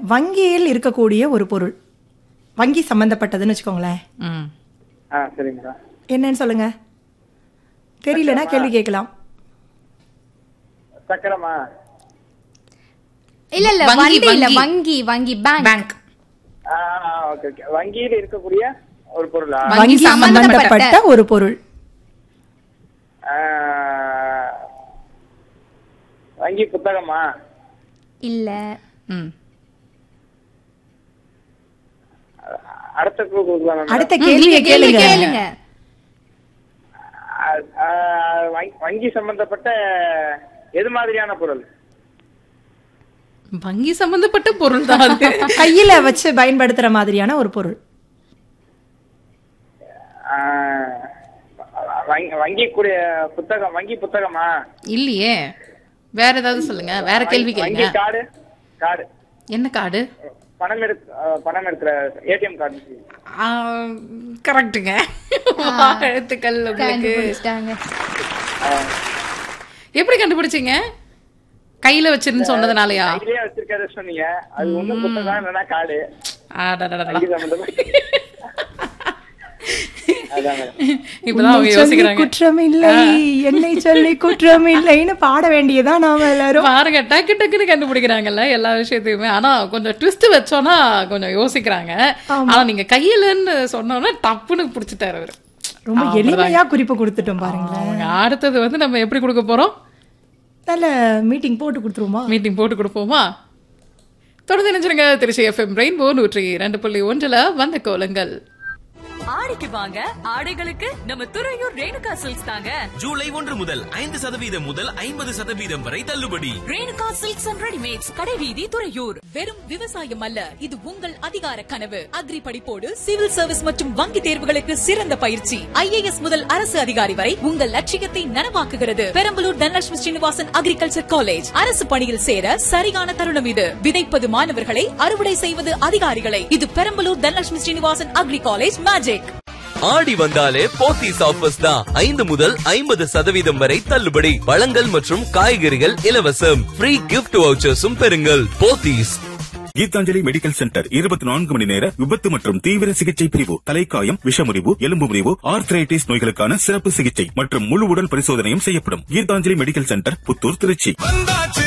வங்கியில் இருக்கக்கூடிய ஒரு பொருள் வங்கி சம்பந்தப்பட்டதுன்னு வச்சுக்கோங்களேன் ம் ஆ சரிங்க மேடம் என்னன்னு சொல்லுங்க தெரியலனா கேள்வி கேட்கலாம் சக்கரமா இல்ல இல்ல வங்கி, வண்டி இல்ல வங்கி. வங்கி வங்கி பேங்க் பேங்க் ஆ ஓகே ஓகே வங்கியில் இருக்கக்கூடிய ஒரு பொருளா வங்கி வங்கி சம்பந்தப்பட்ட. சம்பந்தப்பட்ட ஒரு பொருள் ஆ, வங்கி புத்தகமா இல்ல ம் அடுத்த குழு கொடுக்கலாம் மேடம். அடுத்த ம், கேள்வியை நீங்க கேள்வி கேளுங்க கேளுங்க ஆ, ஆ, வங்கி- வங்கி சம்பந்தப்பட்ட எது மாதிரியான பொருள் வங்கி சம்பந்தப்பட்ட பொருள் தான் அது கையில வச்சு பயன்படுத்துற மாதிரியான ஒரு பொருள் ஆ, வங்கி- வங்கி கூடிய புத்தகம் வங்கி புத்தகமா இல்லையே வேற ஏதாவது சொல்லுங்க வேற கேள்வி வங்கி கேளுங்க கார்டு கார்டு என்ன கார்டு பணம் எடுக்க ஆ, பணம் எடுக்கிற ஏடிஎம் கார்டு கரெக்டுங்க எழுத்துக்கள் உங்களுக்கு கண்டுபிடிச்சிட்டாங்க எப்படி கண்டுபிடிச்சீங்க கையில வச்சிருந்து சொன்னதுனாலயா கையிலேயே வச்சிருக்கத சொன்னீங்க அது ஒண்ணும் புத்தகம் இல்லைன்னா கார்டு அடடடடடா. வங்கி சம்பந்தப்பட்ட அதான் மேடம் இப்பதான் அவங்க உன்னை சொல்லி யோசிக்கிறாங்க குற்றம் இல்லை என்னை சொல்லி குற்றம் இல்லைன்னு பாட வேண்டியதான் நாம எல்லாரும் பாருங்க டக்கு டக்குன்னு கண்டுபிடிக்கிறாங்கல்ல எல்லா விஷயத்தையுமே ஆனா கொஞ்சம் ட்விஸ்ட் வச்சோம்னா கொஞ்சம் யோசிக்கிறாங்க ஆனா நீங்க கையிலன்னு சொன்னோன்னா டப்புன்னு புடிச்சிட்டாரு அவரு ரொம்ப எளிமையா குறிப்பு கொடுத்துட்டோம் பாருங்களேன் அவங்க அடுத்தது வந்து நம்ம எப்படி கொடுக்க போறோம் நல்ல மீட்டிங் போட்டு கொடுத்துருவோமா மீட்டிங் போட்டு கொடுப்போமா தொடர்ந்து நினைச்சிருங்க திருச்சி எஃப்எம் ரெயின்போ நூற்றி ரெண்டு புள்ளி ஒன்றுல வந்த கோலங்கள் ஆடிக்கு வாங்க ஆடைகளுக்கு நம்ம துறையூர் ரேணுகா சில்க்ஸ் தாங்க ஜூலை ஒன்று முதல் ஐந்து சதவீதம் முதல் ஐம்பது சதவீதம் வரை தள்ளுபடி ரேணுகா சில்க்ஸ் அண்ட் ரெடிமேட்ஸ் கடைவீதி துறையூர் வெறும் விவசாயம் அல்ல இது உங்கள் அதிகார கனவு அக்ரி படிப்போடு சிவில் சர்வீஸ் மற்றும் வங்கி தேர்வுகளுக்கு சிறந்த பயிற்சி ஐஏஎஸ் முதல் அரசு அதிகாரி வரை உங்கள் லட்சியத்தை நனவாக்குகிறது பெரம்பலூர் தனலட்சுமி ஸ்ரீனிவாசன் அக்ரிகல்ச்சர் காலேஜ் அரசு பணியில் சேர சரியான தருணம் இது விதைப்பது மாணவர்களை அறுவடை செய்வது அதிகாரிகளை இது Perambalur Dhanalakshmi Srinivasan agri college magic ஆடி வந்தாலே போத்தீஸ் ஆஃபர்ஸ் தான் ஐந்து முதல் ஐம்பது சதவீதம் வரை தள்ளுபடி பழங்கள் மற்றும் காய்கறிகள் இலவசம் ஃப்ரீ கிஃப்ட் வவுச்சர்ஸும் பெறுங்கள் போத்தீஸ் கீதாஞ்சலி மெடிக்கல் சென்டர் இருபத்தி நான்கு மணி நேர விபத்து மற்றும் தீவிர சிகிச்சை பிரிவு தலைக்காயம் விஷமுறிவு எலும்பு முறிவு ஆர்த்ரைட்டிஸ் நோய்களுக்கான சிறப்பு சிகிச்சை மற்றும் முழு உடல் பரிசோதனையும் செய்யப்படும் கீதாஞ்சலி மெடிக்கல் சென்டர் புத்தூர் திருச்சி